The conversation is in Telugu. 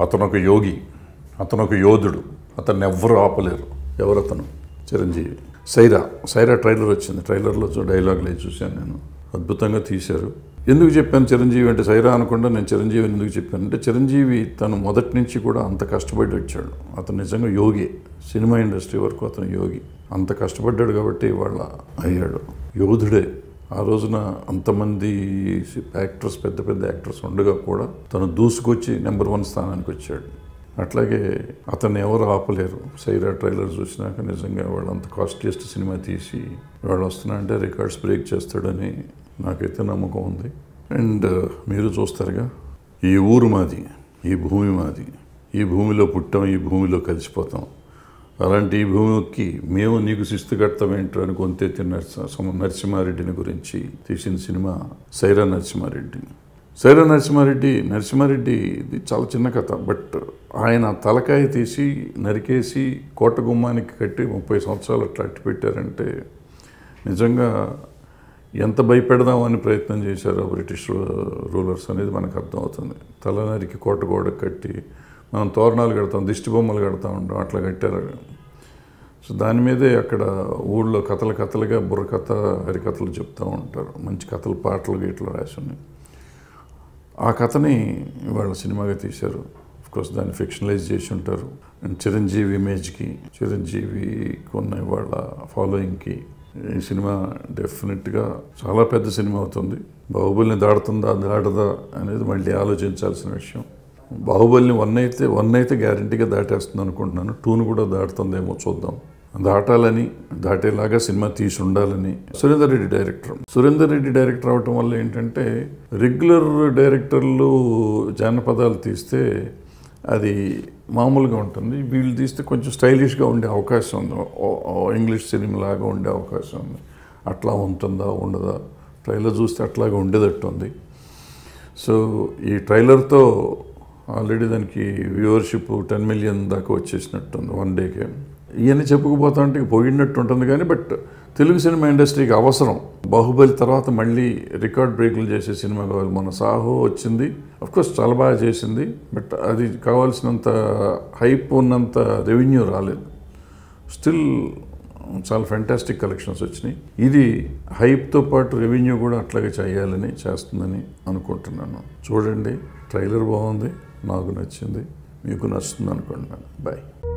అతను ఒక యోగి అతను ఒక యోధుడు అతన్ని ఎవ్వరు ఆపలేరు ఎవరతను చిరంజీవి సైరా సైరా ట్రైలర్ వచ్చింది ట్రైలర్లో చూ- డైలాగులు అవి చూశాను నేను అద్భుతంగా తీశారు ఎందుకు చెప్పాను చిరంజీవి అంటే సైరా అనకుండా నేను చిరంజీవి ఎందుకు చెప్పాను అంటే చిరంజీవి తను మొదటి నుంచి కూడా అంత కష్టపడి వచ్చాడు అతను నిజంగా యోగి సినిమా ఇండస్ట్రీ వరకు అతను యోగి అంత కష్టపడ్డాడు కాబట్టి ఇవాళ అయ్యాడు యోధుడే ఆ రోజున అంతమంది యాక్టర్స్ పెద్ద పెద్ద యాక్టర్స్ ఉండగా కూడా తను దూసుకొచ్చి నెంబర్ వన్ స్థానానికి వచ్చాడు అట్లాగే అతన్ని ఎవరు ఆపలేరు సైరా ట్రైలర్ చూసినాక నిజంగా వాళ్ళు అంత కాస్ట్లీయెస్ట్ సినిమా తీసి వాళ్ళు వస్తున్నారంటే రికార్డ్స్ బ్రేక్ చేస్తాడని నాకైతే నమ్మకం ఉంది అండ్ మీరు చూస్తారుగా ఈ ఊరు మాది ఈ భూమి మాది ఈ భూమిలో పుట్టాం ఈ భూమిలో కలిసిపోతాం అలాంటి ఈ భూమికి మేము నీకు శిస్తు కడతామేంటో అని గొంతెత్తి నరస సమ- నరసింహారెడ్డిని గురించి తీసిన సినిమా సైరా నరసింహారెడ్డి సైరా నరసింహారెడ్డి నరసింహారెడ్డి ఇది చాలా చిన్న కథ బట్ ఆయన తలకాయ తీసి నరికేసి కోట గుమ్మానికి కట్టి ముప్పై సంవత్సరాలు అట్లా అట్టి పెట్టారంటే నిజంగా ఎంత భయపెడదామని ప్రయత్నం చేశారో బ్రిటిష్ రూలర్స్ అనేది మనకు అర్థమవుతుంది తల నరికి కోట గోడ కట్టి మనం తోరణాలు కడతాం దిష్టి బొమ్మలు కడతా ఉంటాం అట్లా కట్టారు సో దాని మీదే అక్కడ ఊళ్ళో కథలు కథలుగా బుర్రకథ హరికథలు చెప్తూ ఉంటారు మంచి కథలు పాటలు గీట్లు రాసి ఉన్నాయి ఆ కథని ఇవాళ సినిమాగా తీశారు కోర్స్ దాన్ని ఫిక్షనలైజ్ చేసి ఉంటారు అండ్ చిరంజీవి ఇమేజ్కి చిరంజీవికి ఉన్న ఇవాళ ఫాలోయింగ్కి ఈ సినిమా డెఫినెట్గా చాలా పెద్ద సినిమా అవుతుంది బాహుబలిని దాడుతుందా దాటదా అనేది మళ్ళీ ఆలోచించాల్సిన విషయం బాహుబలిని వన్ అయితే వన్ అయితే గ్యారంటీగా దాటేస్తుంది అనుకుంటున్నాను టూను కూడా దాటుతుందేమో చూద్దాం దాటాలని దాటేలాగా సినిమా తీసి ఉండాలని సురేందర్ రెడ్డి డైరెక్టర్ సురేందర్ రెడ్డి డైరెక్టర్ అవటం వల్ల ఏంటంటే రెగ్యులర్ డైరెక్టర్లు జానపదాలు తీస్తే అది మామూలుగా ఉంటుంది వీళ్ళు తీస్తే కొంచెం స్టైలిష్గా ఉండే అవకాశం ఉంది ఓ- ఓ ఇంగ్లీష్ సినిమా లాగా ఉండే అవకాశం ఉంది అట్లా ఉంటుందా ఉండదా ట్రైలర్ చూస్తే అట్లాగే ఉండేటట్టు ఉంది సో ఈ ట్రైలర్తో ఆల్రెడీ దానికి వ్యూవర్షిప్ టెన్ మిలియన్ దాకా వచ్చేసినట్టుంది వన్ డేకే ఇవన్నీ చెప్పుకుపోతా ఉంటే ఇక పోయినట్టు ఉంటుంది కానీ బట్ తెలుగు సినిమా ఇండస్ట్రీకి అవసరం బాహుబలి తర్వాత మళ్ళీ రికార్డ్ బ్రేకులు చేసే సినిమా కావాలి మన సాహో వచ్చింది కోర్స్ చాలా బాగా చేసింది బట్ అది కావాల్సినంత హైప్ ఉన్నంత రెవెన్యూ రాలేదు స్టిల్ చాలా ఫెంటాస్టిక్ కలెక్షన్స్ వచ్చినాయి ఇది హైప్తో పాటు రెవెన్యూ కూడా అట్లాగే చేయాలని చేస్తుందని అనుకుంటున్నాను చూడండి ట్రైలర్ బాగుంది నాకు నచ్చింది మీకు నచ్చుతుంది అనుకుంటున్నాను బాయ్